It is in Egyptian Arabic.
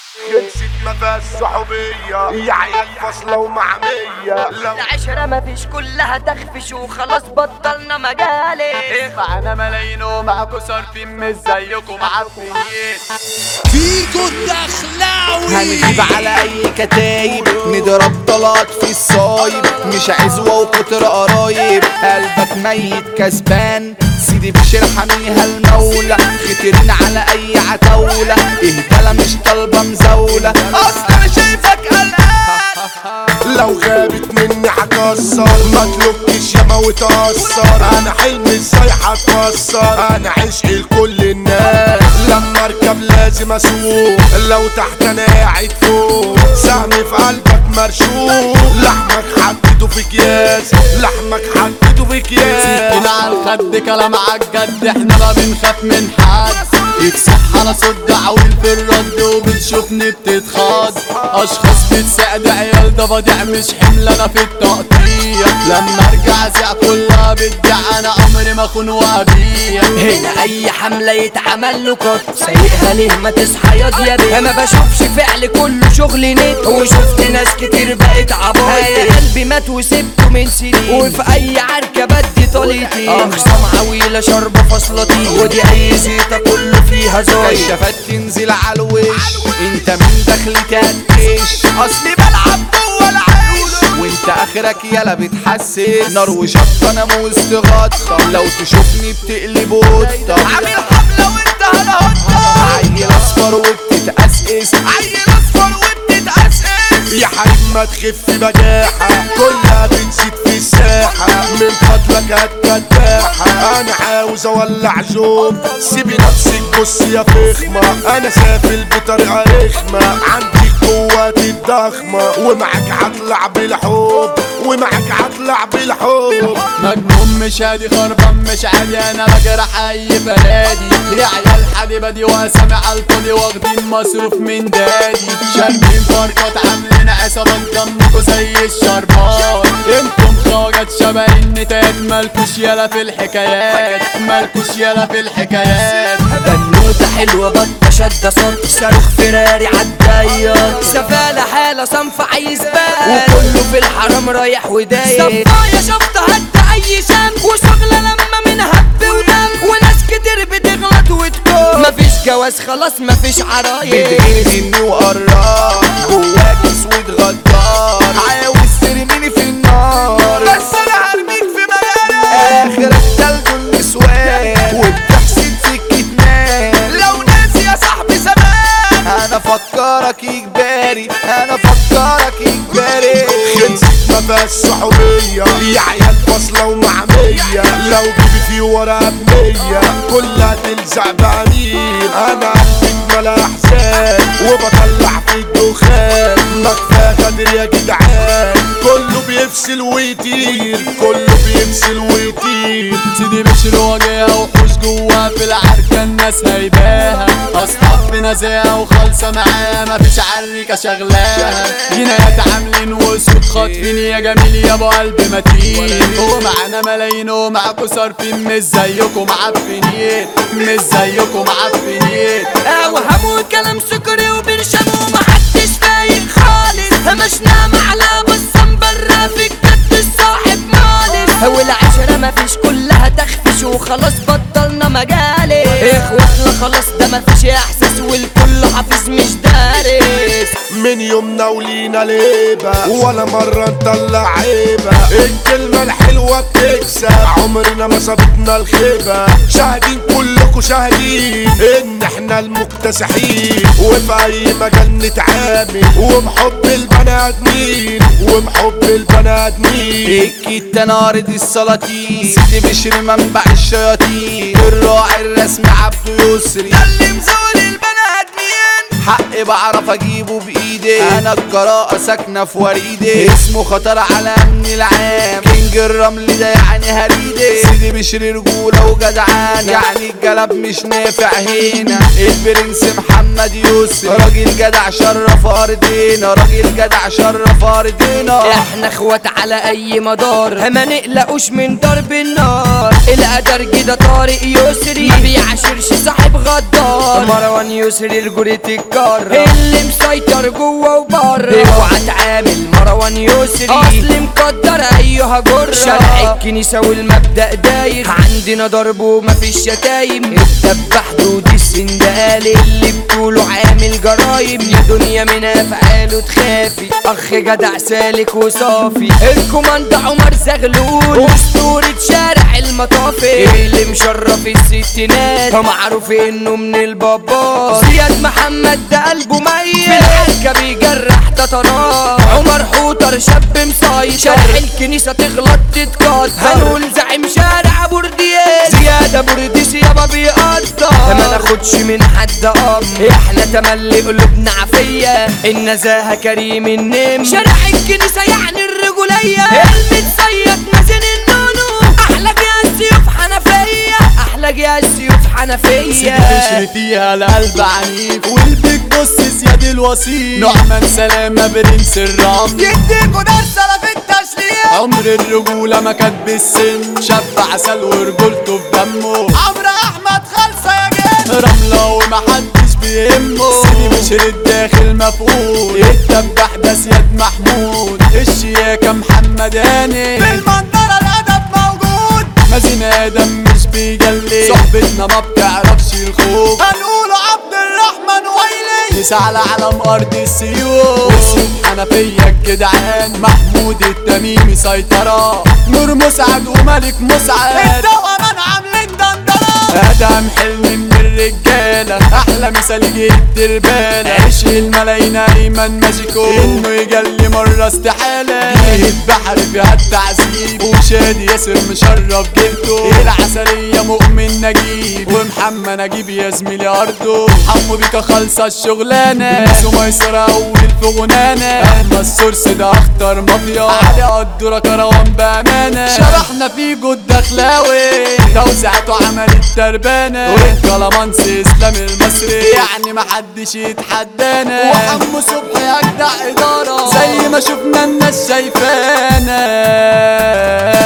خلصت ما فيهاش صحوبية يا عيال فاصلة ومعمية لو العشرة مفيش كلها تخفش وخلاص بطلنا مجالس معانا ملايين ومعاكوا صارفين مش زيكم معفنين فيكو الدخلاوي هنجيب على اي كتايب نضرب طلات في الصايب مش عزوة وكتر قرايب قلبك ميت كسبان سيدي بشير حميها المولى خطرين على اي عتاولة اهدالة مش طالبة مزاولة اصل انا شايفك قلقان لو غابت مني هكسر ما تلوكش ياما وتأثر انا حلمي ازاي هتكسر انا عشق لكل الناس لما اركب لازم اسوق لو تحت انا قاعد فوق سهم في قلبك مرشوق لحمك حطيته في اكياس لحمك حطيته في اكياس كده على الخد كلام عالجد احنا ما بنخاف من حد يكسح على صوت دعوين في الرد وبتشوفني بتتخاض اشخاص بتساعد عيال ده بضيع مش حمل انا في التقطيع لما ارجع زع كلها بتبيع انا عمري ما اخون وابيع هنا اي حملة يتعمل له قط سايقها ليه ما تصحى ياض يا بيه ما بشوفش فعل كله شغل نت وشفت ناس كتير بقت عبايط يا قلبي مات وسبته من سنين وفي اي عركة بدي طليتي اخصام عويلة شربة فصلتي ودي اي زيطة كله فيها زايد كشافات تنزل على الوش انت من دخلتي هتكش اصلي بلعب جوه العيش وانت اخرك يلا بتحسس نار وشطه انا مستغطى لو تشوفني بتقلب قطه عامل حمله وانت هنهطه عيل اصفر وبتتأسس عيل اصفر وبتتأسس يا حبيب ما تخف بجاحة كلها بتزيد في الساحة من فضلك هتفتاحة أنا عاوز أولع جوم سيبي نفسك بص يا فخمة أنا سافل بطريقة رخمة عندي قوات الضخمة ومعك هطلع بالحب ومعك هطلع بالحب مجنون مش هادي خربان مش عادي انا بجرح اي فنادي يا عيال حبيبه دي واسامع على الفاضي واخدين مصروف من دادي شاربين فرقات عاملين عصابات دمكوا زي الشربات انتم خواجات شبه النتات مالكوش يالا في الحكايات مالكوش يالا في الحكايات بنوتة حلوة بطة شدة صوت صاروخ فيراري عالداير سفالة حالة صنف عايز بقى وكله في الحرام رايح ودايق صفايا شفطة هد أي شام وشغلة لما من هب ودم وناس كتير بتغلط وتكون مفيش جواز خلاص مفيش عرايس بتغيرني وقرار جواك اسود غدار عاوز ترميني في النار بس انا هرميك في مجالك اخرك تلج النسوان وبتحسد في الكتمان لو ناسي يا صاحبي زمان انا فكرك اجباري انا فكرك اجباري خلصت ما فيهاش صحوبية يا عيال فاصلة ومعمية لو جيبي في ورقة بمية كلها تلزق بأمير أنا قلبي ملا أحزان وبطلع في الدخان ما كفاية غدر يا جدعان كله بيفصل ويطير كله بيفصل ويطير سيدي بشر وجهها وحوش جوا في العركة الناس هيباها أصحاب بنزاهة وخالصة معاها مفيش عريكة شغلاها جنايات عاملين وسود خاطفين يا جميل يا ابو قلب متين ومعانا ملايين ومعاكوا صارفين مش زيكم معفنين مش زيكم معفنين اوهام وكلام سكري وبرشام ومحدش فايق خالص مشنا معلى بصم برا في الجد الصاحب مالس والعشرة مفيش كلها تخفش وخلاص بطلنا مجالس اخواتنا خلاص ده مفيش احساس والكل حافظ مش دارس من يومنا ولينا ليبة ولا مرة نطلع عيبة الكلمة الحلوة بتكسب عمرنا ما سابتنا الخيبة شاهدين كلكم شاهدين ان احنا المكتسحين وفي اي مجال نتعامل وبحب البني ادمين وبحب البني ادمين الكيت نارد السلاطين سيدي بشر منبع الشياطين الراعي الرسمي عبده يسري ياللي مزول البني ادمين حقي بعرف اجيبه بايدي انا الجراءة ساكنة في وريدي اسمه خطر على امن العام كينج الرمل ده يعني هريدي سيدي بشر رجولة وجدعان يعني الجلب مش نافع هنا البرنس محمد يوسف راجل جدع شرف ارضنا راجل جدع شرف ارضنا احنا اخوات على اي مدار ما نقلقوش من ضرب النار القدر كده طارق يسري ما بيعاشرش صاحب غدار مروان يسري رجولة الكار بره اللي مسيطر جوه وبره اوعى تعامل مروان يسري اصل مقدر ايها جره شرع الكنيسه والمبدا داير عندنا ضرب ومفيش شتايم الدبح حدود السندال اللي بطوله عامل جرايم يا دنيا من افعاله تخافي اخ جدع سالك وصافي الكوماند عمر زغلول اسطورة شارع المطافي اللي مشرف الستينات معروف انه من البابات زياد محمد ده قلبه ميت في الحركة بيجرح تترات عمر حوتر شاب مصايد شارع الكنيسة تغلط تتكسر هنقول زعيم شارع بورديات زيادة بورديس يابا بيقدر ما ناخدش من حد امر احنا تملي قلوبنا عافية النزاهة كريم النم شارع الكنيسة يعني الرجولية المتصيد مازن النونو احلى جهاز سيوف حنفية احلى جهاز سيوف حنفية بشري فيها القلب عنيف والبيك بص زياد الوصيف نعمان سلامة برنس الرمل يديكوا درس انا في التشلية عمر الرجولة ما كانت بالسن شاب عسل ورجولته في دمه عمرو احمد خالصة يا جد رملة ومحدش بيهمه سيدي بشر الداخل مفقود الدبح ده زياد محمود الشياكة محمد هاني بالمنظرة الادب موجود مازن ادم مش بيجلي صحبتنا ما بتعرفش الخوف هنقوله عبد الرحمن ويلي نسعى على علم ارض السيوف والسيوف حنفية الجدعان محمود التميمي سيطرة نور مسعد وملك مسعد التوأمان عاملين دندرة ادم حلم من الرجالة احلى مثال جد الربالة عيش الملايين ايمن ماجيكو انه يجلي مرة استحالة جهد بحر فيها التعذيب وشادي ياسر مشرف جلده العسلية مؤمن نجيب ومحمد نجيب يا زميلي ارضه حمو بيكا خالصة الشغلانة سميسرة اول في غنانة احمد السورس ده اخطر مافيا علي قدورة كروان بامانة شرحنا في جود دخلاوي توزيعته عمل التربانة والكلامانس اسلام المصري يعني محدش يتحدانا وحمو صبحي اجدع ادارة زي ما شفنا الناس شايفانا